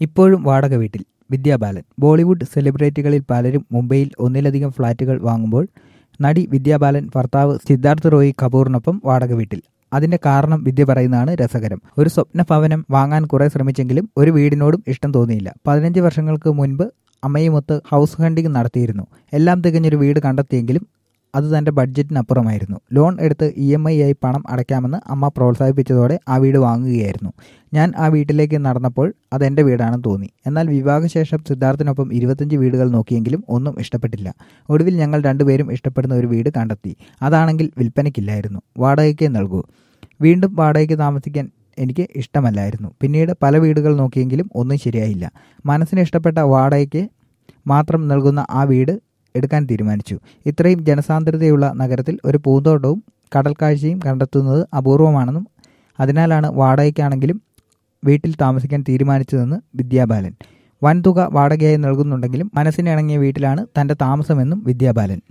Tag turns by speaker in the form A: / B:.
A: ഇപ്പോഴും വാടക വീട്ടിൽ വിദ്യാബാലൻ ബോളിവുഡ് സെലിബ്രിറ്റികളിൽ പലരും മുംബൈയിൽ ഒന്നിലധികം ഫ്ളാറ്റുകൾ വാങ്ങുമ്പോൾ നടി വിദ്യാബാലൻ ഭർത്താവ് സിദ്ധാർത്ഥ് റോയ് കപൂറിനൊപ്പം വാടക വീട്ടിൽ അതിന്റെ കാരണം വിദ്യ പറയുന്നതാണ് രസകരം ഒരു സ്വപ്ന ഭവനം വാങ്ങാൻ കുറെ ശ്രമിച്ചെങ്കിലും ഒരു വീടിനോടും ഇഷ്ടം തോന്നിയില്ല പതിനഞ്ച് വർഷങ്ങൾക്ക് മുൻപ് അമ്മയുമൊത്ത് ഹൗസ് ഹണ്ടിങ് നടത്തിയിരുന്നു എല്ലാം തികഞ്ഞൊരു വീട് കണ്ടെത്തിയെങ്കിലും അത് തന്റെ ബഡ്ജറ്റിനപ്പുറമായിരുന്നു ലോൺ എടുത്ത് ഇ എം ഐ ആയി പണം അടയ്ക്കാമെന്ന് അമ്മ പ്രോത്സാഹിപ്പിച്ചതോടെ ആ വീട് വാങ്ങുകയായിരുന്നു ഞാൻ ആ വീട്ടിലേക്ക് നടന്നപ്പോൾ അത് എൻ്റെ വീടാണെന്ന് തോന്നി എന്നാൽ വിവാഹശേഷം സിദ്ധാർത്ഥിനൊപ്പം ഇരുപത്തഞ്ച് വീടുകൾ നോക്കിയെങ്കിലും ഒന്നും ഇഷ്ടപ്പെട്ടില്ല ഒടുവിൽ ഞങ്ങൾ രണ്ടുപേരും ഇഷ്ടപ്പെടുന്ന ഒരു വീട് കണ്ടെത്തി അതാണെങ്കിൽ വിൽപ്പനയ്ക്കില്ലായിരുന്നു വാടകയ്ക്ക് നൽകൂ വീണ്ടും വാടകയ്ക്ക് താമസിക്കാൻ എനിക്ക് ഇഷ്ടമല്ലായിരുന്നു പിന്നീട് പല വീടുകൾ നോക്കിയെങ്കിലും ഒന്നും ശരിയായില്ല മനസ്സിന് ഇഷ്ടപ്പെട്ട വാടകയ്ക്ക് മാത്രം നൽകുന്ന ആ വീട് എടുക്കാൻ തീരുമാനിച്ചു ഇത്രയും ജനസാന്ദ്രതയുള്ള നഗരത്തിൽ ഒരു പൂന്തോട്ടവും കടൽക്കാഴ്ചയും കണ്ടെത്തുന്നത് അപൂർവമാണെന്നും അതിനാലാണ് വാടകയ്ക്കാണെങ്കിലും വീട്ടിൽ താമസിക്കാൻ തീരുമാനിച്ചതെന്ന് വിദ്യാബാലൻ വൻതുക വാടകയായി നൽകുന്നുണ്ടെങ്കിലും മനസ്സിനിണങ്ങിയ വീട്ടിലാണ് തന്റെ താമസമെന്നും വിദ്യാബാലൻ